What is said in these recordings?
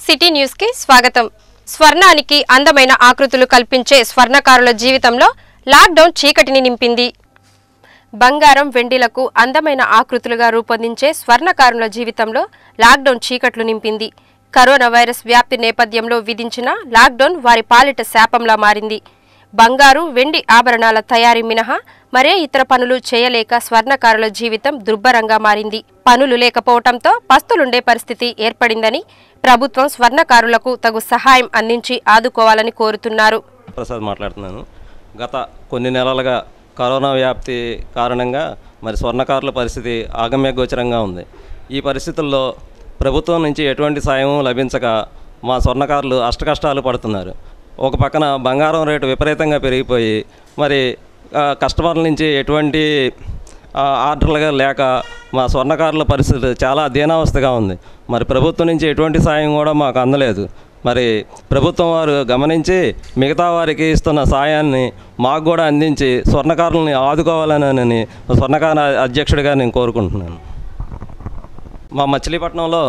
City news కి స్వాగతం స్వర్ణానికి అందమైన ఆకృతులు కల్పించే స్వర్ణకారుల జీవితంలో లాక్డౌన్ చీకటిని నింపింది బంగారం వెండిలకు అందమైన ఆకృతులుగా రూపొందించే స్వర్ణకారుల జీవితంలో లాక్డౌన్ చీకట్లు నింపింది కరోనా వైరస్ వ్యాప్తి నేపథ్యంలో విధించిన లాక్డౌన్ వారి పాలిట శాపంలా మారింది బంగారు వెండి ఆభరణాల తయారీ మినహా మరే ఇతర పనులు చేయలేక స్వర్ణకారుల జీవితం దుర్భరంగా మారింది పనులు లేకపోవటంతో పస్తులుండే పరిస్థితి ఏర్పడిందని ప్రభుత్వం స్వర్ణకారులకు తగు సహాయం అందించి ఆదుకోవాలని కోరుతున్నారు ప్రసాద్ మాట్లాడుతున్నాను గత కొన్ని నెలలుగా కరోనా వ్యాప్తి కారణంగా మరి స్వర్ణకారుల పరిస్థితి ఆగమ్య గోచరంగా ఉంది ఈ పరిస్థితుల్లో ప్రభుత్వం నుంచి ఎటువంటి సాయం లభించక మా స్వర్ణకారులు అష్టకష్టాలు పడుతున్నారు ఒక పక్కన బంగారం రేటు విపరీతంగా పెరిగిపోయి మరి ఆ, కస్టమర్ల నుంచి ఎటువంటి ఆ, ఆర్డర్లుగా లేక మా స్వర్ణకారుల పరిస్థితి చాలా దీనావస్థగా ఉంది మరి ప్రభుత్వం నుంచి ఎటువంటి సాయం కూడా మాకు అందలేదు మరి ప్రభుత్వం వారు గమనించి మిగతా వారికి ఇస్తున్న సాయాన్ని మాకు కూడా అందించి స్వర్ణకారులని ఆదుకోవాలని స్వర్ణకార అధ్యక్షుడిగా నేను కోరుకుంటున్నాను మా మచిలీపట్నంలో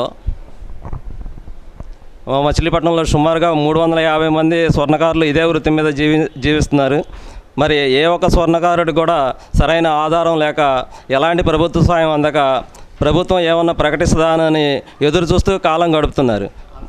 మా మచిలీపట్నంలో సుమారుగా మూడు వందల యాభై మంది స్వర్ణకారులు ఇదే వృత్తి మీద జీవి జీవిస్తున్నారు మరి ఏ ఒక్క స్వర్ణకారుడు కూడా సరైన ఆధారం లేక ఎలాంటి ప్రభుత్వ సాయం అందక ప్రభుత్వం ఏమన్నా ప్రకటిస్తుందానని ఎదురు చూస్తూ కాలం గడుపుతున్నారు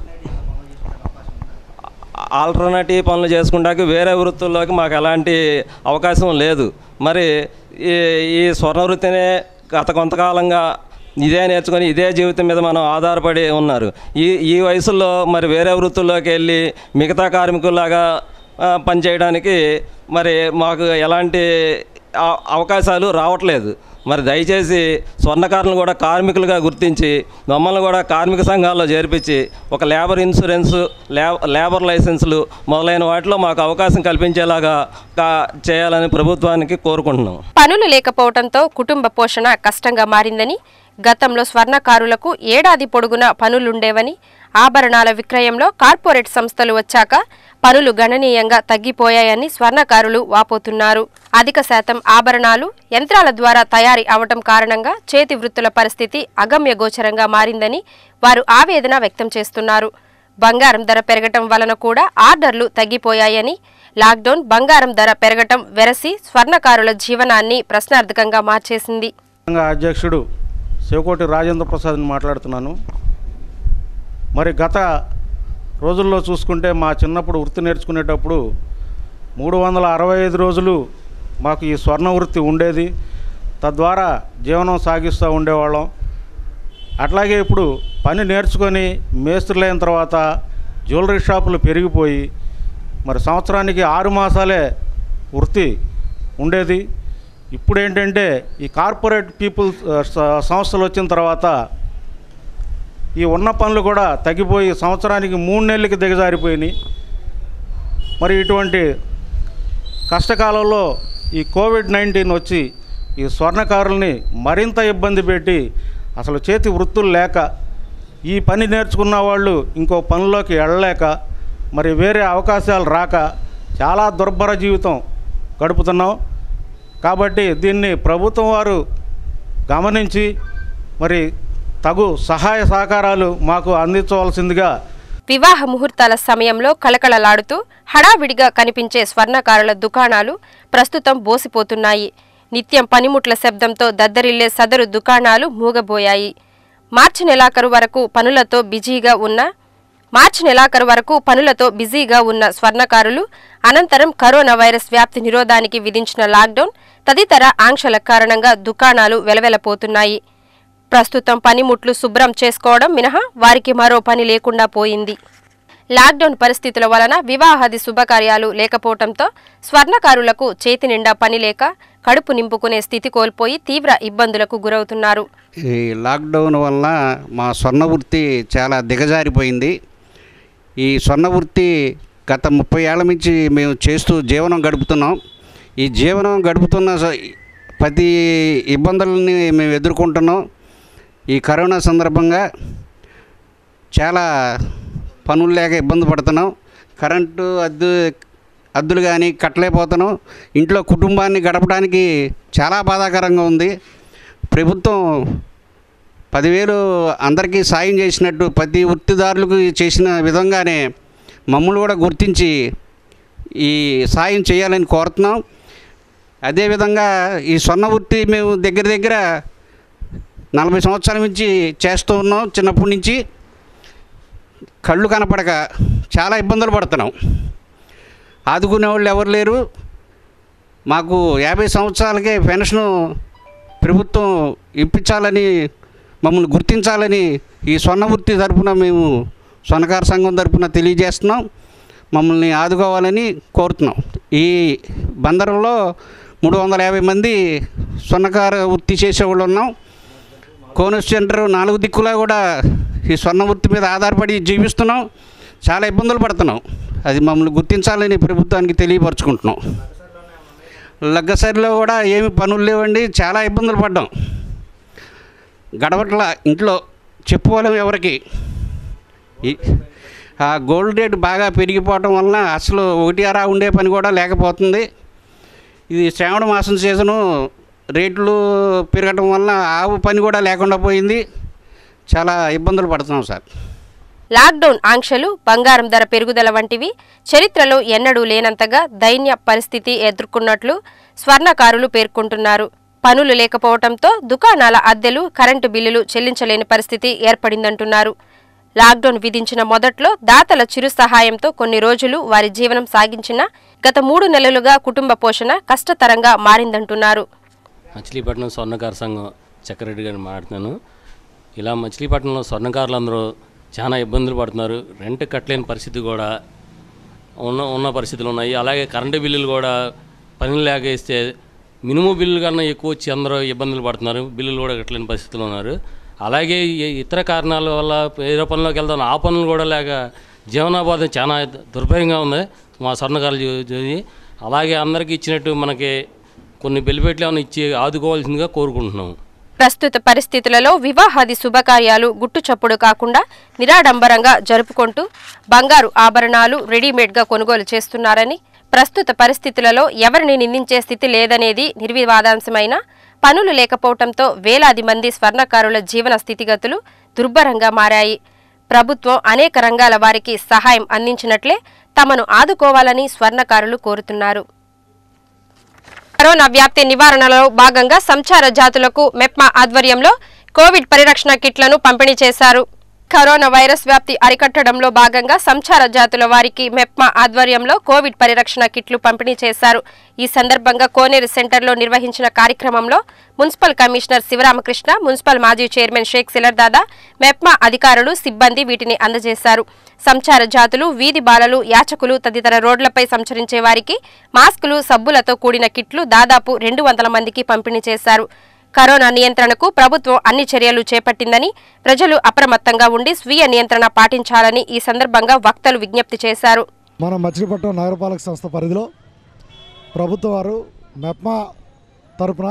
ఆల్టర్నేటివ్ పనులు చేసుకుంటాకి వేరే వృత్తుల్లోకి మాకు ఎలాంటి అవకాశం లేదు మరి ఈ ఈ స్వర్ణ వృత్తినే గత కొంతకాలంగా ఇదే నేర్చుకొని ఇదే జీవితం మీద మనం ఆధారపడి ఉన్నారు ఈ ఈ వయసులో మరి వేరే వృత్తుల్లోకి వెళ్ళి మిగతా కార్మికుల్లాగా ఆ, పనిచేయడానికి మరి మాకు ఎలాంటి అవ- అవకాశాలు రావట్లేదు మరి దయచేసి స్వర్ణకారులను కూడా కార్మికులుగా గుర్తించి మమ్మల్ని కూడా కార్మిక సంఘాల్లో చేర్పించి ఒక లేబర్ ఇన్సూరెన్స్ లే- లేబర్ లైసెన్సులు మొదలైన వాటిలో మాకు అవకాశం కల్పించేలాగా కా- చేయాలని ప్రభుత్వానికి కోరుకుంటున్నాం పనులు లేకపోవడంతో కుటుంబ పోషణ కష్టంగా మారిందని గతంలో స్వర్ణకారులకు ఏడాది పొడుగునా పనులుండేవని ఆభరణాల విక్రయంలో కార్పొరేట్ సంస్థలు వచ్చాక పనులు గణనీయంగా తగ్గిపోయాయని స్వర్ణకారులు వాపోతున్నారు అధిక శాతం ఆభరణాలు యంత్రాల ద్వారా తయారీ అవటం కారణంగా చేతి వృత్తుల పరిస్థితి అగమ్య గోచరంగా మారిందని వారు ఆవేదన వ్యక్తం చేస్తున్నారు బంగారం ధర పెరగటం వలన కూడా ఆర్డర్లు తగ్గిపోయాయని లాక్డౌన్ బంగారం ధర పెరగటం వెరసి స్వర్ణకారుల జీవనాన్ని ప్రశ్నార్థకంగా మార్చేసింది సంఘ అధ్యక్షుడు శివకోటి రాజేంద్ర ప్రసాద్ని మాట్లాడుతున్నాను మరి గత రోజుల్లో చూసుకుంటే మా చిన్నప్పుడు వృత్తి నేర్చుకునేటప్పుడు మూడు వందల అరవై ఐదు రోజులు మాకు ఈ స్వర్ణ వృత్తి ఉండేది తద్వారా జీవనం సాగిస్తూ ఉండేవాళ్ళం అట్లాగే ఇప్పుడు పని నేర్చుకొని మేస్త్రులైన తర్వాత జ్యువెలరీ షాపులు పెరిగిపోయి మరి సంవత్సరానికి ఆరు మాసాలే వృత్తి ఉండేది ఇప్పుడు ఏంటంటే ఈ కార్పొరేట్ పీపుల్ ఆ, స- సంస్థలు వచ్చిన తర్వాత ఈ ఉన్న పనులు కూడా తగ్గిపోయి సంవత్సరానికి మూడు నెలలకి దిగజారిపోయినాయి మరి ఇటువంటి కష్టకాలంలో ఈ కోవిడ్ నైన్టీన్ వచ్చి ఈ స్వర్ణకారుల్ని మరింత ఇబ్బంది పెట్టి అసలు చేతి వృత్తులు లేక ఈ పని నేర్చుకున్న వాళ్ళు ఇంకో పనిలోకి వెళ్ళలేక మరి వేరే అవకాశాలు రాక చాలా దుర్భర జీవితం గడుపుతున్నాం కాబట్టి దీన్ని ప్రభుత్వం వారు గమనించి మరి తగు సహాయ సహకారాలు మాకు అందించవలసిందిగా వివాహ ముహూర్తాల సమయంలో కళకళలాడుతూ హడావిడిగా కనిపించే స్వర్ణకారుల దుకాణాలు ప్రస్తుతం బోసిపోతున్నాయి నిత్యం పనిముట్ల శబ్దంతో దద్దరిల్లే సదరు దుకాణాలు మూగబోయాయి మార్చి నెలాఖరు వరకు పనులతో బిజీగా ఉన్న మార్చి నెలాఖరు వరకు పనులతో బిజీగా ఉన్న స్వర్ణకారులు అనంతరం కరోనా వైరస్ వ్యాప్తి నిరోధానికి విధించిన లాక్డౌన్ తదితర ఆంక్షల కారణంగా దుకాణాలు వెలవెలపోతున్నాయి ప్రస్తుతం పనిముట్లు శుభ్రం చేసుకోవడం మినహా వారికి మరో పని లేకుండా పోయింది లాక్డౌన్ పరిస్థితుల వలన వివాహాది శుభకార్యాలు లేకపోవడంతో స్వర్ణకారులకు చేతి నిండా పని లేక కడుపు నింపుకునే స్థితి కోల్పోయి తీవ్ర ఇబ్బందులకు గురవుతున్నారు ఈ లాక్డౌన్ వలన మా స్వర్ణ వృత్తి చాలా దిగజారిపోయింది ఈ స్వర్ణ వృత్తి గత ముప్పై ఏళ్ళ నుంచి మేము చేస్తూ జీవనం గడుపుతున్నాం ఈ జీవనం గడుపుతున్న స- ప్రతి ఇబ్బందులని మేము ఎదుర్కొంటున్నాం ఈ కరోనా సందర్భంగా చాలా పనులు లేక ఇబ్బంది పడుతున్నాం కరెంటు అద్దు అద్దులు కానీ కట్టలేకపోతున్నాం ఇంట్లో కుటుంబాన్ని గడపడానికి చాలా బాధాకరంగా ఉంది ప్రభుత్వం పదివేలు అందరికీ సాయం చేసినట్టు ప్రతి వృత్తిదారులకు చేసిన విధంగానే మమ్మల్ని కూడా గుర్తించి ఈ సాయం చేయాలని కోరుతున్నాం అదేవిధంగా ఈ స్వర్ణ వృత్తి మేము దగ్గర దగ్గర నలభై సంవత్సరాల నుంచి చేస్తూ ఉన్నాం చిన్నప్పటి నుంచి కళ్ళు కనపడక చాలా ఇబ్బందులు పడుతున్నాం ఆదుకునే వాళ్ళు ఎవరు లేరు మాకు యాభై సంవత్సరాలకే పెన్షన్ ప్రభుత్వం ఇప్పించాలని మమ్మల్ని గుర్తించాలని ఈ స్వర్ణ వృత్తి తరపున మేము స్వర్ణకార సంఘం తరపున తెలియజేస్తున్నాం మమ్మల్ని ఆదుకోవాలని కోరుతున్నాం ఈ బందరంలో మూడు వందల యాభై మంది స్వర్ణకార వృత్తి చేసేవాళ్ళు ఉన్నాం కోనస్ సెంటర్ నాలుగు దిక్కులా కూడా ఈ స్వర్ణ వృత్తి మీద ఆధారపడి జీవిస్తున్నాం చాలా ఇబ్బందులు పడుతున్నాం అది మమ్మల్ని గుర్తించాలని ప్రభుత్వానికి తెలియపరచుకుంటున్నాం లగ్గసరిలో కూడా ఏమి పనులు లేవండి చాలా ఇబ్బందులు పడ్డాం గడవట్ల ఇంట్లో చెప్పుకోలేము ఎవరికి ఈ- ఆ గోల్డ్ రేట్ బాగా పెరిగిపోవటం వలన అసలు ఒకటి అరా ఉండే పని కూడా లేకపోతుంది ఇది శ్రావణ మాసం సీజను రేట్లు పెరగటం వలన ఆవు పని కూడా లేకుండా పోయింది చాలా ఇబ్బందులు పడుతున్నాం సార్ లాక్డౌన్ ఆంక్షలు బంగారం ధర పెరుగుదల వంటివి చరిత్రలో ఎన్నడూ లేనంతగా దైన్య పరిస్థితి ఎదుర్కొన్నట్లు స్వర్ణకారులు పేర్కొంటున్నారు పనులు లేకపోవడంతో దుకాణాల అద్దెలు కరెంటు బిల్లులు చెల్లించలేని పరిస్థితి ఏర్పడిందంటున్నారు లాక్డౌన్ విధించిన మొదట్లో దాతల చిరు సహాయంతో కొన్ని రోజులు వారి జీవనం సాగించినా గత మూడు నెలలుగా కుటుంబ పోషణ కష్టతరంగా మారిందంటున్నారు మచిలీపట్నం స్వర్ణకార సంఘం చక్రరెడ్డి గారిని మాట్లాడుతున్నాను ఇలా మచిలీపట్నంలో స్వర్ణకారులు అందరూ చాలా ఇబ్బందులు పడుతున్నారు రెంట్ కట్టలేని పరిస్థితి కూడా ఉన్న ఉన్న పరిస్థితులు ఉన్నాయి అలాగే కరెంటు బిల్లులు కూడా పని లేక ఇస్తే మినిమం బిల్లులు కన్నా ఎక్కువ వచ్చి అందరూ ఇబ్బందులు పడుతున్నారు బిల్లులు కూడా కట్టలేని పరిస్థితులు ఉన్నారు అలాగే ఈ- ఇతర కారణాల వల్ల వేరే పనులకు వెళ్తాం ఆ పనులు కూడా లేక జీవనోపాధి చాలా దుర్భరంగా ఉంది మా స్వర్ణకారులు జీ- జీవి. అలాగే అందరికీ ఇచ్చినట్టు మనకి కొన్ని బెలిపెట్లు ఏమైనా ఇచ్చి ఆదుకోవాల్సిందిగా కోరుకుంటున్నాం ప్రస్తుత పరిస్థితులలో వివాహాది శుభకార్యాలు గుట్టుచప్పుడు కాకుండా నిరాడంబరంగా జరుపుకుంటూ బంగారు ఆభరణాలు రెడీమేడ్గా కొనుగోలు చేస్తున్నారని ప్రస్తుత పరిస్థితులలో ఎవరిని నిందించే స్థితి లేదనేది నిర్వివాదాంశమైన పనులు లేకపోవడంతో వేలాది మంది స్వర్ణకారుల జీవన స్థితిగతులు దుర్భరంగా మారాయి ప్రభుత్వం అనేక రంగాల వారికి సహాయం అందించినట్లే తమను ఆదుకోవాలని స్వర్ణకారులు కోరుతున్నారు కరోనా వ్యాప్తి నివారణలో భాగంగా సంచార జాతులకు మెప్మా ఆధ్వర్యంలో కోవిడ్ పరిరక్షణ కిట్లను పంపిణీ చేశారు కరోనా వైరస్ వ్యాప్తి అరికట్టడంలో భాగంగా సంచార జాతుల వారికి మెప్మా ఆధ్వర్యంలో కోవిడ్ పరిరక్షణ కిట్లు పంపిణీ చేశారు ఈ సందర్భంగా కోనేరు సెంటర్లో నిర్వహించిన కార్యక్రమంలో మున్సిపల్ కమిషనర్ శివరామకృష్ణ మున్సిపల్ మాజీ చైర్మన్ షేక్ సిలర్దాదా మెప్మా అధికారులు సిబ్బంది వీటిని అందజేశారు సంచార జాతులు వీధి బాలలు యాచకులు తదితర రోడ్లపై సంచరించే వారికి మాస్కులు సబ్బులతో కూడిన కిట్లు దాదాపు రెండు వందల మందికి పంపిణీ చేశారు కరోనా నియంత్రణకు ప్రభుత్వం అన్ని చర్యలు చేపట్టిందని ప్రజలు అప్రమత్తంగా ఉండి స్వీయ నియంత్రణ పాటించాలని ఈ సందర్భంగా వక్తలు విజ్ఞప్తి చేశారు మన మచిలీపట్నం నగరపాలక సంస్థ పరిధిలో ప్రభుత్వ వారు మెప్మా తరపున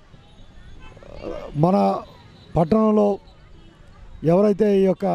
మన పట్టణంలో ఎవరైతే ఈ యొక్క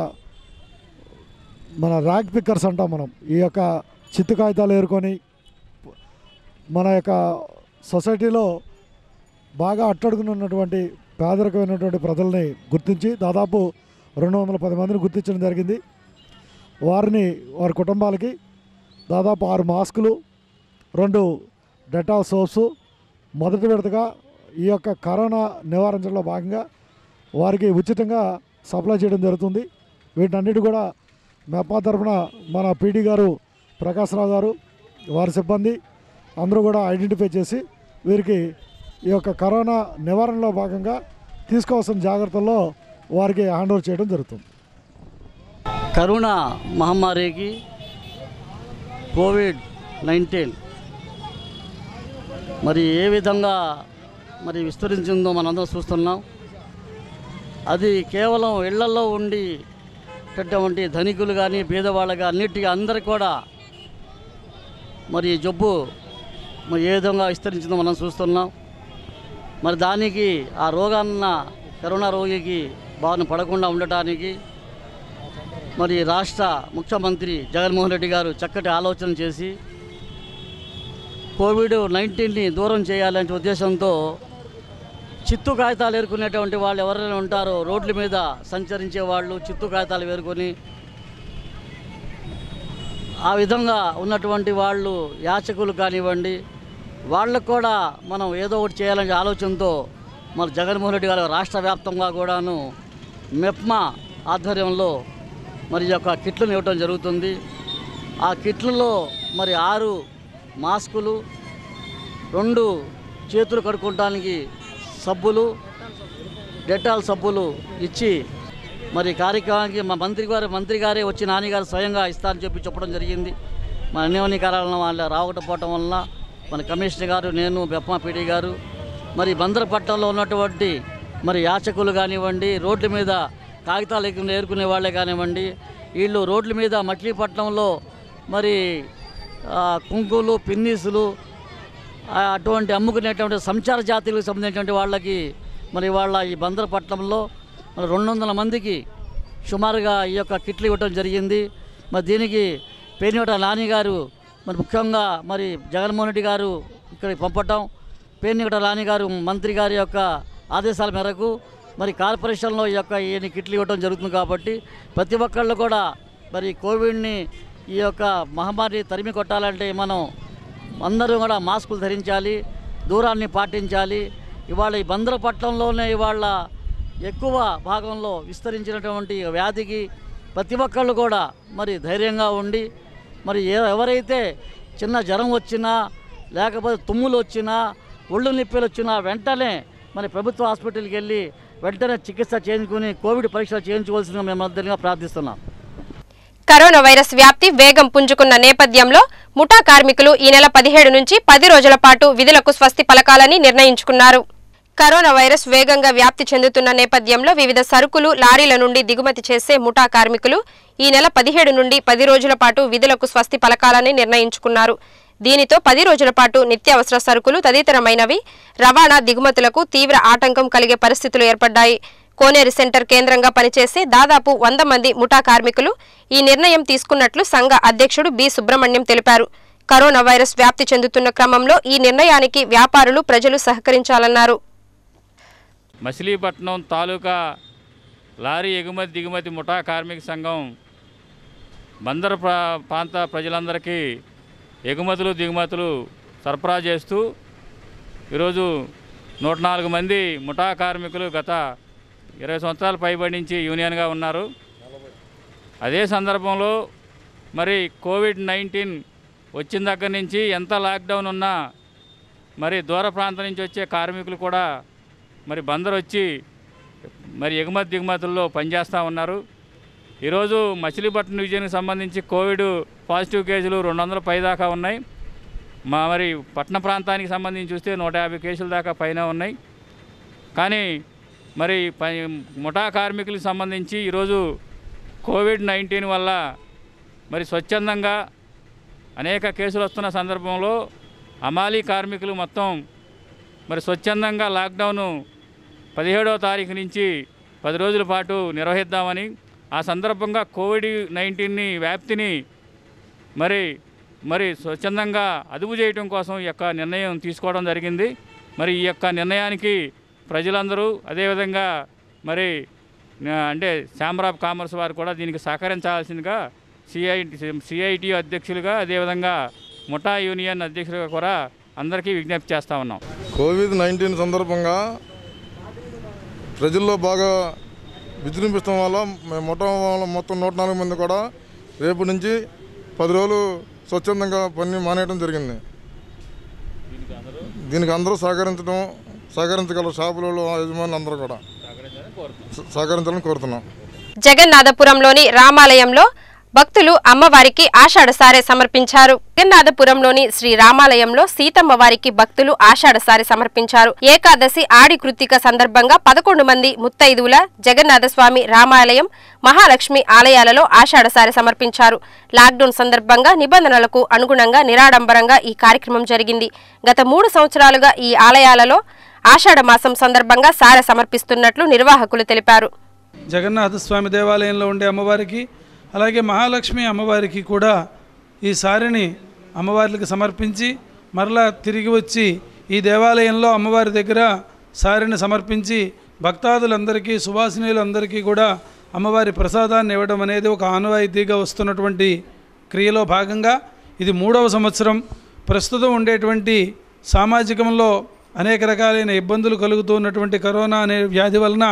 మన ర్యాక్ పిక్కర్స్ అంటాం మనం ఈ యొక్క చిత్తు కాగితాలు ఏరుకొని మన యొక్క సొసైటీలో బాగా అట్టడుగున ఉన్నటువంటి పేదరికమైనటువంటి ప్రజల్ని గుర్తించి దాదాపు రెండు వందల పది మందిని గుర్తించడం జరిగింది వారిని వారి కుటుంబాలకి దాదాపు ఆరు మాస్కులు రెండు డెటాల్ సోప్స్ మొదటి విడతగా ఈ యొక్క కరోనా నివారించడంలో భాగంగా వారికి ఉచితంగా సప్లై చేయడం జరుగుతుంది వీటన్నిటి కూడా మెప్పా తరఫున మన పీడీ గారు ప్రకాశ్రావు గారు వారి సిబ్బంది అందరూ కూడా ఐడెంటిఫై చేసి వీరికి ఈ యొక్క కరోనా నివారణలో భాగంగా తీసుకోవాల్సిన జాగ్రత్తల్లో వారికి హ్యాండ్ ఓవర్ చేయడం జరుగుతుంది కరోనా మహమ్మారికి కోవిడ్ నైన్టీన్ మరి ఏ విధంగా మరి విస్తరించిందో మనందరం చూస్తున్నాం అది కేవలం ఇళ్లలో ఉండి ఉన్నటువంటి ధనికులు కానీ పేదవాళ్ళు కానీ అన్నిటికీ అందరికి కూడా మరి ఈ జబ్బు మరి ఏ విధంగా విస్తరించిందో మనం చూస్తున్నాం మరి దానికి ఆ రోగాన్న కరోనా రోగికి బారిన పడకుండా ఉండటానికి మరి రాష్ట్ర ముఖ్యమంత్రి జగన్మోహన్ రెడ్డి గారు చక్కటి ఆలోచన చేసి కోవిడ్ నైన్టీన్ని దూరం చేయాలనే ఉద్దేశంతో చిత్తు కాగితాలు ఏరుకునేటువంటి వాళ్ళు ఎవరైనా ఉంటారో రోడ్ల మీద సంచరించే వాళ్ళు చిత్తు కాగితాలు ఏరుకొని ఆ విధంగా ఉన్నటువంటి వాళ్ళు యాచకులు కానివ్వండి వాళ్ళకు కూడా మనం ఏదో ఒకటి చేయాలనే ఆలోచనతో మరి జగన్మోహన్ రెడ్డి గారు రాష్ట్ర వ్యాప్తంగా కూడాను మెప్మా ఆధ్వర్యంలో మరి ఈ యొక్క కిట్లను ఇవ్వటం జరుగుతుంది ఆ కిట్లలో మరి ఆరు మాస్కులు రెండు చేతులు కడుక్కోవడానికి సబ్బులు డెటాల్ సబ్బులు ఇచ్చి మరి కార్యక్రమానికి మా మంత్రి గారు మంత్రి గారే వచ్చి నాన్నగారు స్వయంగా ఇస్తారని చెప్పి చెప్పడం జరిగింది మన అన్యోన్యకారాలను వాళ్ళ రావకపోవటం వలన మన కమిషనర్ గారు నేను బెప్పమా పీడి గారు మరి బందరపట్నంలో ఉన్నటువంటి మరి యాచకులు కానివ్వండి రోడ్ల మీద కాగితాలు ఎక్కి- ఏరుకునే వాళ్ళే కానివ్వండి వీళ్ళు రోడ్ల మీద మచిలీపట్నంలో మరి ఆ, కుంకులు పిన్నీసులు ఆ, అటువంటి అమ్ముకునేటువంటి సంచార జాతీయులకు సంబంధించినటువంటి వాళ్ళకి మరి వాళ్ళ ఈ బందరపట్నంలో మరి రెండు వందల మందికి సుమారుగా ఈ యొక్క కిట్లు ఇవ్వటం జరిగింది మరి దీనికి పేనివట నాని గారు మరి ముఖ్యంగా మరి జగన్మోహన్ రెడ్డి గారు ఇక్కడికి పంపటం పేనివట నాని గారు మంత్రి గారి యొక్క ఆదేశాల మేరకు మరి కార్పొరేషన్లో ఈ యొక్క ఈ కిట్లు ఇవ్వటం జరుగుతుంది కాబట్టి ప్రతి ఒక్కళ్ళు కూడా మరి కోవిడ్ని ఈ యొక్క మహమ్మారి తరిమి కొట్టాలంటే మనం అందరూ కూడా మాస్కులు ధరించాలి దూరాన్ని పాటించాలి ఇవాళ ఈ బందరపట్నంలోనే ఇవాళ ఎక్కువ భాగంలో విస్తరించినటువంటి ఈ వ్యాధికి ప్రతి ఒక్కళ్ళు కూడా మరి ధైర్యంగా ఉండి మరి ఏ ఎవరైతే చిన్న జ్వరం వచ్చినా లేకపోతే తుమ్ములు వచ్చినా ఒళ్ళు నొప్పులు వచ్చినా వెంటనే మరి ప్రభుత్వ హాస్పిటల్కి వెళ్ళి వెంటనే చికిత్స చేయించుకుని కోవిడ్ పరీక్షలు చేయించుకోవాల్సిందిగా మేము అందరిగా ప్రార్థిస్తున్నాం కరోనా వైరస్ వ్యాప్తి వేగం పుంజుకున్న నేపథ్యంలో ముఠా కార్మికులు ఈ నెల పదిహేడు నుంచి పది రోజుల పాటు విధులకు స్వస్తి పలకాలని నిర్ణయించుకున్నారు కరోనా వైరస్ వేగంగా వ్యాప్తి చెందుతున్న నేపథ్యంలో వివిధ సరుకులు లారీల నుండి దిగుమతి చేసే ముఠా కార్మికులు ఈ నెల పదిహేడు నుండి పది రోజుల పాటు విధులకు స్వస్తి పలకాలని నిర్ణయించుకున్నారు దీనితో పది రోజుల పాటు నిత్యావసర సరుకులు తదితరమైనవి రవాణా దిగుమతులకు తీవ్ర ఆటంకం కలిగే పరిస్థితులు ఏర్పడ్డాయి కోనేరు సెంటర్ కేంద్రంగా పనిచేసే దాదాపు వంద మంది ముఠా కార్మికులు ఈ నిర్ణయం తీసుకున్నట్లు సంఘ అధ్యక్షుడు బి సుబ్రహ్మణ్యం తెలిపారు కరోనా వైరస్ వ్యాప్తి చెందుతున్న క్రమంలో ఈ నిర్ణయానికి వ్యాపారులు ప్రజలు సహకరించాలన్నారు మచిలీపట్నం తాలూకా లారీ ఎగుమతి దిగుమతి ముఠా కార్మిక సంఘం బందర ప్రా ప్రాంత ప్రజలందరికీ ఎగుమతులు దిగుమతులు సరఫరా చేస్తూ ఈరోజు నూట నాలుగు మంది ముఠా కార్మికులు గత ఇరవై సంవత్సరాల పైబడి నుంచి యూనియన్గా ఉన్నారు అదే సందర్భంలో మరి కోవిడ్ నైన్టీన్ వచ్చిన దగ్గర నుంచి ఎంత లాక్డౌన్ ఉన్నా మరి దూర ప్రాంతం నుంచి వచ్చే కార్మికులు కూడా మరి బందరు వచ్చి మరి ఎగుమతి దిగుమతుల్లో పనిచేస్తూ ఉన్నారు ఈరోజు మచిలీపట్నం డివిజన్కి సంబంధించి కోవిడ్ పాజిటివ్ కేసులు రెండు వందల పై దాకా ఉన్నాయి మా మరి పట్టణ ప్రాంతానికి సంబంధించి చూస్తే నూట యాభై కేసుల దాకా పైన ఉన్నాయి కానీ మరి ప- ముఠా కార్మికులకు సంబంధించి ఈరోజు కోవిడ్ నైన్టీన్ వల్ల మరి స్వచ్ఛందంగా అనేక కేసులు వస్తున్న సందర్భంలో అమాలీ కార్మికులు మొత్తం మరి స్వచ్ఛందంగా లాక్డౌను పదిహేడవ తారీఖు నుంచి పది రోజుల పాటు నిర్వహిద్దామని ఆ సందర్భంగా కోవిడ్ నైన్టీన్ని వ్యాప్తిని మరి మరి స్వచ్ఛందంగా అదుపు చేయడం కోసం ఈ యొక్క నిర్ణయం తీసుకోవడం జరిగింది మరి ఈ యొక్క నిర్ణయానికి ప్రజలందరూ అదేవిధంగా మరి ఆ, అంటే ఛాంబర్ ఆఫ్ కామర్స్ వారు కూడా దీనికి సహకరించాల్సిందిగా సిఐ సిఐటి అధ్యక్షులుగా అదేవిధంగా ముఠా యూనియన్ అధ్యక్షులుగా కూడా అందరికీ విజ్ఞప్తి చేస్తూ ఉన్నాం కోవిడ్ నైన్టీన్ సందర్భంగా ప్రజల్లో బాగా విజృంభిస్తాం వల్ల మేము మొత్తం వాళ్ళ మొత్తం నూట నాలుగు మంది కూడా రేపు నుంచి పది రోజులు స్వచ్ఛందంగా పని మానేయడం జరిగింది దీనికి అందరూ సహకరించడం సహకరించగల షాపులలో యజమానులు అందరూ కూడా స- సహకరించాలని కోరుతున్నాం జగన్నాథపురంలోని రామాలయంలో భక్తులు అమ్మవారికి ఆషాఢ సారె సమర్పించారు జగన్నాథపురంలోని శ్రీ రామాలయంలో సీతమ్మ వారికి భక్తులు ఆషాఢ సారె సమర్పించారు ఏకాదశి ఆడి కృత్తిక సందర్భంగా పదకొండు మంది ముత్తైదువుల జగన్నాథ స్వామి రామాలయం మహాలక్ష్మి ఆలయాలలో ఆషాఢ సారె సమర్పించారు లాక్డౌన్ సందర్భంగా నిబంధనలకు అనుగుణంగా నిరాడంబరంగా ఈ కార్యక్రమం జరిగింది గత మూడు సంవత్సరాలుగా ఈ ఆలయాలలో ఆషాఢ మాసం సందర్భంగా సారె సమర్పిస్తున్నట్లు నిర్వాహకులు తెలిపారు జగన్నాథ స్వామి దేవాలయంలో ఉండే అమ్మవారికి అలాగే మహాలక్ష్మి అమ్మవారికి కూడా ఈ సారిని అమ్మవార్లకు సమర్పించి మరలా తిరిగి వచ్చి ఈ దేవాలయంలో అమ్మవారి దగ్గర సారిని సమర్పించి భక్తాదులందరికీ సువాసినీలందరికీ కూడా అమ్మవారి ప్రసాదాన్ని ఇవ్వడం అనేది ఒక ఆనవాయితీగా వస్తున్నటువంటి క్రియలో భాగంగా ఇది మూడవ సంవత్సరం ప్రస్తుతం ఉండేటువంటి సామాజికంలో అనేక రకాలైన ఇబ్బందులు కలుగుతున్నటువంటి కరోనా అనే వ్యాధి వలన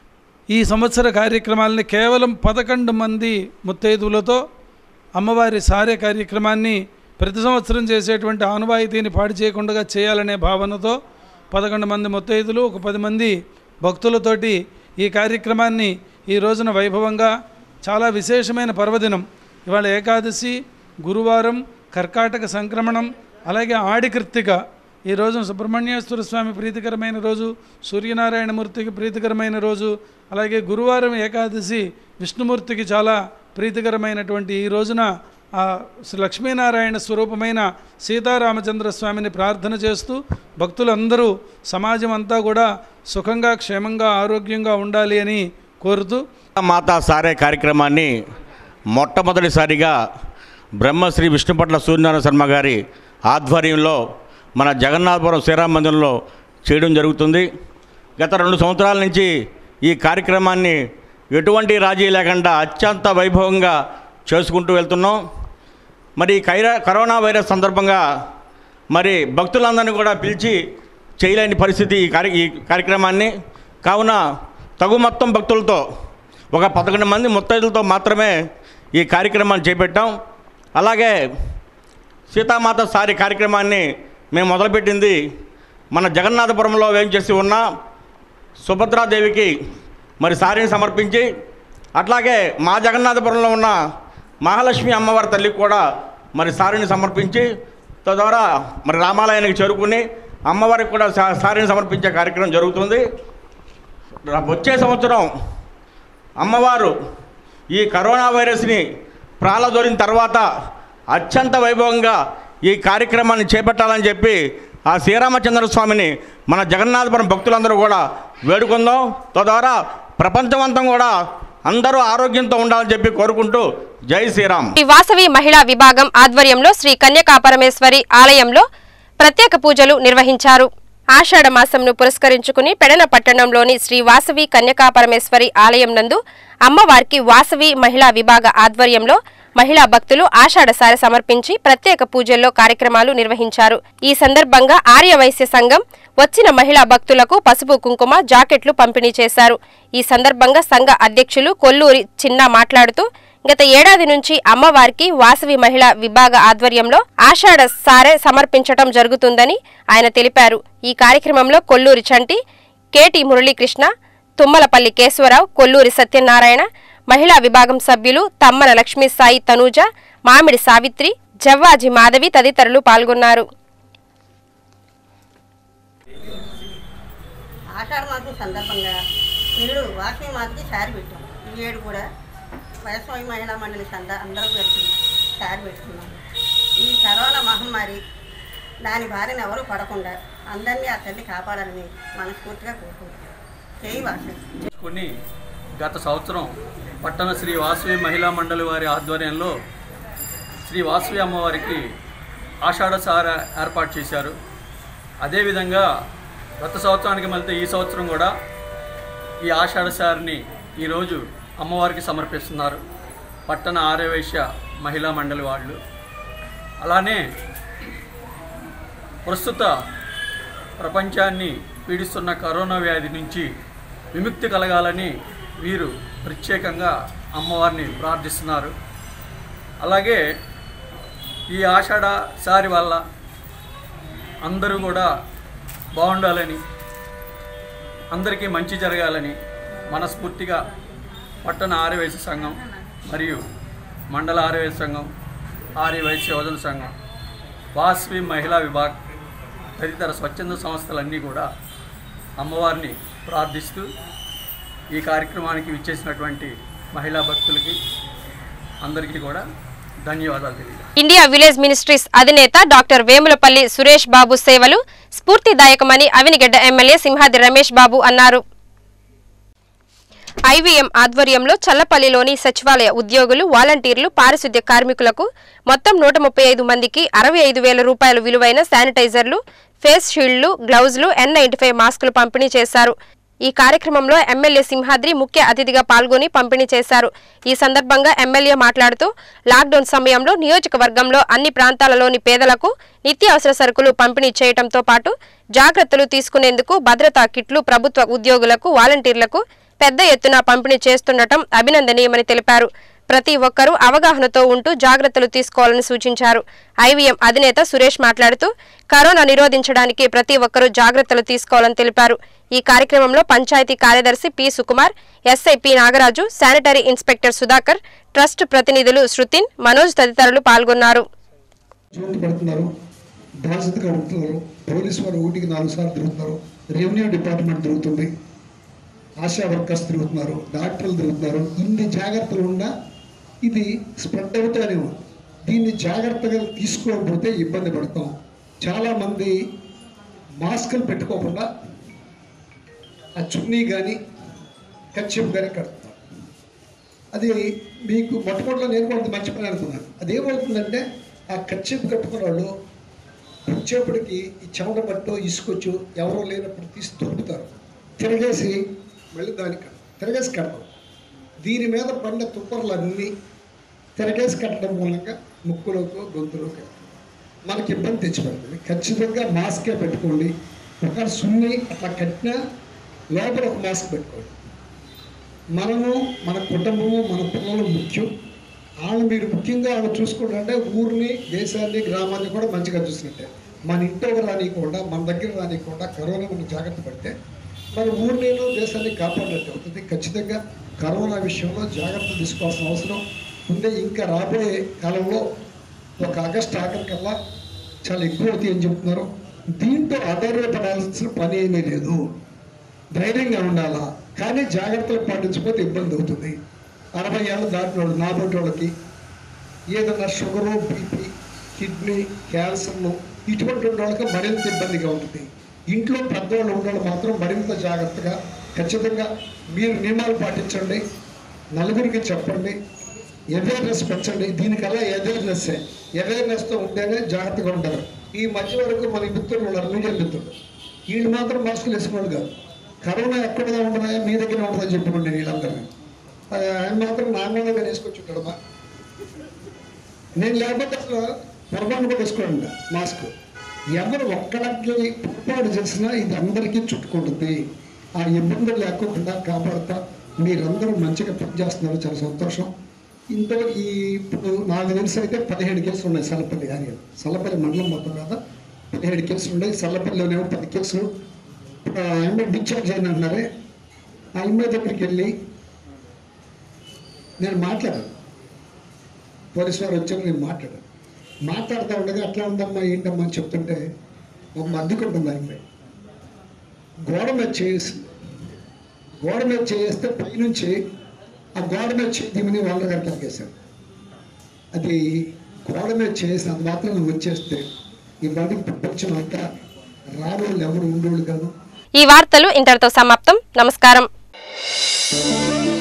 ఈ సంవత్సర కార్యక్రమాలని కేవలం పదకొండు మంది ముత్తైదువులతో అమ్మవారి సారే కార్యక్రమాన్ని ప్రతి సంవత్సరం చేసేటువంటి ఆనువాయితీని పాడు చేయకుండా చేయాలనే భావనతో పదకొండు మంది ముత్తైదులు ఒక పది మంది భక్తులతోటి ఈ కార్యక్రమాన్ని ఈ రోజున వైభవంగా చాలా విశేషమైన పర్వదినం ఇవాళ ఏకాదశి గురువారం కర్కాటక సంక్రమణం అలాగే ఆడికృత్తిక ఈ రోజున సుబ్రహ్మణ్యేశ్వర స్వామి ప్రీతికరమైన రోజు సూర్యనారాయణమూర్తికి ప్రీతికరమైన రోజు అలాగే గురువారం ఏకాదశి విష్ణుమూర్తికి చాలా ప్రీతికరమైనటువంటి ఈ రోజున ఆ శ్రీ లక్ష్మీనారాయణ స్వరూపమైన సీతారామచంద్ర స్వామిని ప్రార్థన చేస్తూ భక్తులందరూ సమాజం అంతా కూడా సుఖంగా క్షేమంగా ఆరోగ్యంగా ఉండాలి అని కోరుతూ మాతా సారే కార్యక్రమాన్ని మొట్టమొదటిసారిగా బ్రహ్మశ్రీ విష్ణుపట్ల సూర్యనారాయణ శర్మ గారి ఆధ్వర్యంలో మన జగన్నాథపురం శ్రీరామ మందిరంలో చేయడం జరుగుతుంది గత రెండు సంవత్సరాల నుంచి ఈ కార్యక్రమాన్ని ఎటువంటి రాజీ లేకుండా అత్యంత వైభవంగా చేసుకుంటూ వెళ్తున్నాం మరి ఈ కైరా కరోనా వైరస్ సందర్భంగా మరి భక్తులందరినీ కూడా పిలిచి చేయలేని పరిస్థితి ఈ కార్య ఈ కార్యక్రమాన్ని కావున తగు మొత్తం భక్తులతో ఒక పదకొండు మంది ముత్తైదులతో మాత్రమే ఈ కార్యక్రమాన్ని చేపట్టాం అలాగే సీతామాత సారి కార్యక్రమాన్ని మేము మొదలుపెట్టింది మన జగన్నాథపురంలో వేయించేసి ఉన్న సుభద్రాదేవికి మరి సారిని సమర్పించి అట్లాగే మా జగన్నాథపురంలో ఉన్న మహాలక్ష్మి అమ్మవారి తల్లికి కూడా మరి సారిని సమర్పించి తద్వారా మరి రామాలయానికి చేరుకుని అమ్మవారికి కూడా సా సారిని సమర్పించే కార్యక్రమం జరుగుతుంది ర- వచ్చే సంవత్సరం అమ్మవారు ఈ కరోనా వైరస్ని ప్రాలదోరిన తర్వాత అత్యంత వైభవంగా ఈ కార్యక్రమాన్ని చేపట్టాలని చెప్పి ఆ శ్రీరామచంద్ర స్వామిని మన జగన్నాథపురం భక్తులందరూ కూడా వేడుకుందాం తద్వారా ప్రపంచమంతం కూడా అందరూ ఆరోగ్యంతో ఉండాలని చెప్పి కోరుకుంటూ జై శ్రీరామ్ శ్రీ వాసవి మహిళా విభాగం ఆధ్వర్యంలో శ్రీ కన్యకాపరమేశ్వరి ఆలయంలో ప్రత్యేక పూజలు నిర్వహించారు ఆషాఢ మాసంను పురస్కరించుకుని పెడన పట్టణంలోని శ్రీ వాసవి కన్యకాపరమేశ్వరి ఆలయం నందు అమ్మవారికి వాసవి మహిళా విభాగ ఆధ్వర్యంలో మహిళా భక్తులు ఆషాఢ సార సమర్పించి ప్రత్యేక పూజల్లో కార్యక్రమాలు నిర్వహించారు ఈ సందర్భంగా ఆర్యవైశ్య సంఘం వచ్చిన మహిళా భక్తులకు పసుపు కుంకుమ జాకెట్లు పంపిణీ చేశారు ఈ సందర్భంగా సంఘ అధ్యక్షులు కొల్లూరి చిన్న మాట్లాడుతూ గత ఏడాది నుంచి అమ్మవారికి వాసవి మహిళా విభాగ ఆధ్వర్యంలో ఆషాఢ సారె సమర్పించటం జరుగుతుందని ఆయన తెలిపారు ఈ కార్యక్రమంలో కొల్లూరి చంటి కేటి మురళీకృష్ణ తుమ్మలపల్లి కేశవరావు కొల్లూరి సత్యనారాయణ మహిళా విభాగం సభ్యులు తమ్మన లక్ష్మీ సాయి తనూజ మామిడి సావిత్రి జవ్వాజి మాధవి తదితరులు పాల్గొన్నారు ఆషాఢ మాసం సందర్భంగా ఇల్లు వాసవి మాతకి శారీ పెట్టాం ఈ ఏడు కూడా వైష్ణవి మహిళా మండలి సంద అందరం కలిసి శారీ పెట్టుకున్నాం ఈ కరోనా మహమ్మారి దాని బారిన ఎవరు పడకుండా అందరినీ ఆ తల్లి కాపాడాలని మనస్ఫూర్తిగా కోరుకుంటున్నాం చేయి వాసవి కొన్ని గత సంవత్సరం పట్టణ శ్రీ వాసవి మహిళా మండలి వారి ఆధ్వర్యంలో శ్రీ వాసవి అమ్మవారికి ఆషాఢ సార ఏర్పాటు చేశారు అదేవిధంగా గత సంవత్సరానికి మళ్ళీ ఈ సంవత్సరం కూడా ఈ ఆషాఢ సారిని ఈరోజు అమ్మవారికి సమర్పిస్తున్నారు పట్టణ ఆర్యవైశ్య మహిళా మండలి వాళ్ళు అలానే ప్రస్తుత ప్రపంచాన్ని పీడిస్తున్న కరోనా వ్యాధి నుంచి విముక్తి కలగాలని వీరు ప్రత్యేకంగా అమ్మవారిని ప్రార్థిస్తున్నారు అలాగే ఈ ఆషాఢ సారి వల్ల అందరూ కూడా బాగుండాలని అందరికీ మంచి జరగాలని మనస్ఫూర్తిగా పట్టణ ఆర్యవైశ్య సంఘం మరియు మండల ఆర్యవైశ్య సంఘం ఆర్యవైశ్య యోజన సంఘం వాస్వి మహిళా విభాగ్ తదితర స్వచ్ఛంద సంస్థలన్నీ కూడా అమ్మవారిని ప్రార్థిస్తూ ఈ కార్యక్రమానికి విచ్చేసినటువంటి మహిళా భక్తులకి అందరికీ కూడా ధన్యవాదాలు తెలియజేస్తాను ఇండియా విలేజ్ మినిస్ట్రీస్ అధినేత డాక్టర్ వేములపల్లి సురేష్ బాబు సేవలు స్ఫూర్తిదాయకమని అవినిగడ్డ ఎమ్మెల్యే సింహాది రమేష్ బాబు అన్నారు ఐవీఎం ఆధ్వర్యంలో చల్లపల్లిలోని సచివాలయ ఉద్యోగులు వాలంటీర్లు పారిశుద్ధ్య కార్మికులకు మొత్తం నూట ముప్పై ఐదు మందికి అరవై ఐదు వేల రూపాయల విలువైన శానిటైజర్లు ఫేస్ షీల్డ్లు గ్లౌజులు ఎన్ నైన్టీ ఫైవ్ మాస్కులు పంపిణీ చేశారు ఈ కార్యక్రమంలో ఎమ్మెల్యే సింహాద్రి ముఖ్య అతిథిగా పాల్గొని పంపిణీ చేశారు ఈ సందర్భంగా ఎమ్మెల్యే మాట్లాడుతూ లాక్డౌన్ సమయంలో నియోజకవర్గంలో అన్ని ప్రాంతాలలోని పేదలకు నిత్యావసర సరుకులు పంపిణీ చేయడంతో పాటు జాగ్రత్తలు తీసుకునేందుకు భద్రతా కిట్లు ప్రభుత్వ ఉద్యోగులకు వాలంటీర్లకు పెద్ద ఎత్తున పంపిణీ చేస్తుండటం అభినందనీయమని తెలిపారు ప్రతి ఒక్కరూ అవగాహనతో ఉంటూ జాగ్రత్తలు తీసుకోవాలని సూచించారు ఐవీఎం అధినేత సురేష్ మాట్లాడుతూ కరోనా నిరోధించడానికి ప్రతి ఒక్కరూ జాగ్రత్తలు తీసుకోవాలని తెలిపారు ఈ కార్యక్రమంలో పంచాయతీ కార్యదర్శి P Sukumar SI P Nagaraju sanitary inspector Sudhakar trust ప్రతినిధులు శృతిన్ మనోజ్ తదితరులు పాల్గొన్నారు చోటు పడుతున్నారు బాధ్యతగా ఉంటున్నారు పోలీసు వారు ఊటికి నాలుగు సార్లు తిరుగుతున్నారు రెవెన్యూ డిపార్ట్మెంట్ తిరుగుతుంది ఆశా వర్కర్స్ తిరుగుతున్నారు డాక్టర్లు తిరుగుతున్నారు ఇన్ని జాగ్రత్తలు ఉన్నా ఇది స్ప్రెడ్ అవుతానే ఉంది దీన్ని జాగ్రత్తగా తీసుకోకపోతే ఇబ్బంది పడతాం చాలామంది మాస్కులు పెట్టుకోకుండా ఆ చున్నీ కానీ కచ్చిప్ కానీ కడుతున్నారు అది మీకు మొట్టమొదటిలో నేను కొంత మంచి పని అనుకున్నాను అదేమవుతుందంటే ఆ కచ్చిప్ కట్టుకున్న వాళ్ళు వచ్చేప్పటికి ఈ చెమట పట్టు ఇసుకొచ్చు ఎవరో లేనప్పుడు తీసి దొరుకుతారు తిరగేసి మళ్ళీ దానికి కడతారు. తిరగేసి కడతాం దీని మీద పడిన తుప్పర్లు అన్నీ తిరగేసి కట్టడం మూలంగా ముక్కులోకి గొంతులోకి మనకి ఇబ్బంది తెచ్చిపెడుతుంది ఖచ్చితంగా మాస్కే పెట్టుకోండి ఒక సున్ని అట్లా కట్టినా లోపల ఒక మాస్క్ పెట్టుకోండి మనము మన కుటుంబము మన పిల్లలు ముఖ్యం వాళ్ళు మీరు ముఖ్యంగా వాళ్ళు చూసుకుంటే ఊరిని దేశాన్ని గ్రామాన్ని కూడా మంచిగా చూసినట్టే మన ఇంట్లో రానియకుండా మన దగ్గర రానియకుండా కరోనా మనం జాగ్రత్త పడితే మన ఊరిని దేశాన్ని కాపాడినట్టు అవుతుంది ఖచ్చితంగా కరోనా విషయంలో జాగ్రత్త తీసుకోవాల్సిన అవసరం ఉంది ఇంకా రాబోయే కాలంలో ఒక ఆగస్ట్ ఆఖరి కల్లా చాలా ఎక్కువ అవుతాయి అని చెప్తున్నారు దీంతో ఆధారపడాల్సిన పని ఏమీ లేదు ధైర్యంగా ఉండాలా కానీ జాగ్రత్తలు పాటించకపోతే ఇబ్బంది అవుతుంది అరవై ఏళ్ళు దాటిన వాళ్ళు నాబోటి వాళ్ళకి ఏదైనా షుగరు బీపీ కిడ్నీ క్యాన్సర్లు ఇటువంటి వాళ్ళకి మరింత ఇబ్బందిగా ఉంటుంది ఇంట్లో పెద్దవాళ్ళు ఉండడం మాత్రం మరింత జాగ్రత్తగా ఖచ్చితంగా మీరు నియమాలు పాటించండి నలుగురికి చెప్పండి అవేర్నెస్ పెంచండి దీనికల్లా అవేర్నెస్ అవేర్నెస్తో ఉంటేనే జాగ్రత్తగా ఉంటారు ఈ మధ్య వరకు మన మిత్రులు ఉన్నారు మీడియా మిత్రులు వీళ్ళు మాత్రం మాస్కులు వేసుకున్నాడు కాదు కరోనా ఎక్కడదా ఉండదా మీ దగ్గర ఉంటుందని చెప్పుకోండి వీళ్ళందరినీ అది ఆయన మాత్రం నార్మల్గా వేసుకొచ్చుంటాడు మా నేను లేకపోతే అసలు పొరపాటు కూడా వేసుకోండి మాస్క్ ఎవరు ఒక్కడికి పొరపాటు చేసినా ఇది అందరికీ చుట్టుకుంటుంది ఆ ఇబ్బందులు లేకుండా కాపాడుతా మీరందరూ మంచిగా పనిచేస్తున్నారు చాలా సంతోషం ఇంత ఈ ఇప్పుడు నాకు తెలిసి అయితే పదిహేడు కేసులు ఉన్నాయి సల్లపల్లి కానీ సల్లపల్లి మండలం మొత్తం కదా పదిహేడు కేసులు ఉన్నాయి సల్లపల్లిలోనేమో పది కేసులు ఇప్పుడు ఆ అమ్మాయి డిశ్చార్జ్ అయిన అన్నారే ఆ అమ్మాయి దగ్గరికి వెళ్ళి నేను మాట్లాడాను పోలీసు వారు వచ్చారు నేను మాట్లాడాను మాట్లాడుతూ ఉండగా అట్లా ఉందమ్మా ఏంటమ్మా అని చెప్తుంటే ఒక మద్దుకుంటుంది ఆ అమ్మాయి గోడ మీద చేసింది గోడ మీద చేస్తే పైనుంచి ఆ గోడ మీద దీమని వాళ్ళ గారికి లాగేశారు అది గోడ మీద చేసి అది మాత్రం నువ్వు వచ్చేస్తే ఈ బాడీ ప్రపంచం అంతా రాబోళ్ళు ఎవరు ఉండేవాళ్ళు కాదు ఈ వార్తలు ఇంతటితో సమాప్తం నమస్కారం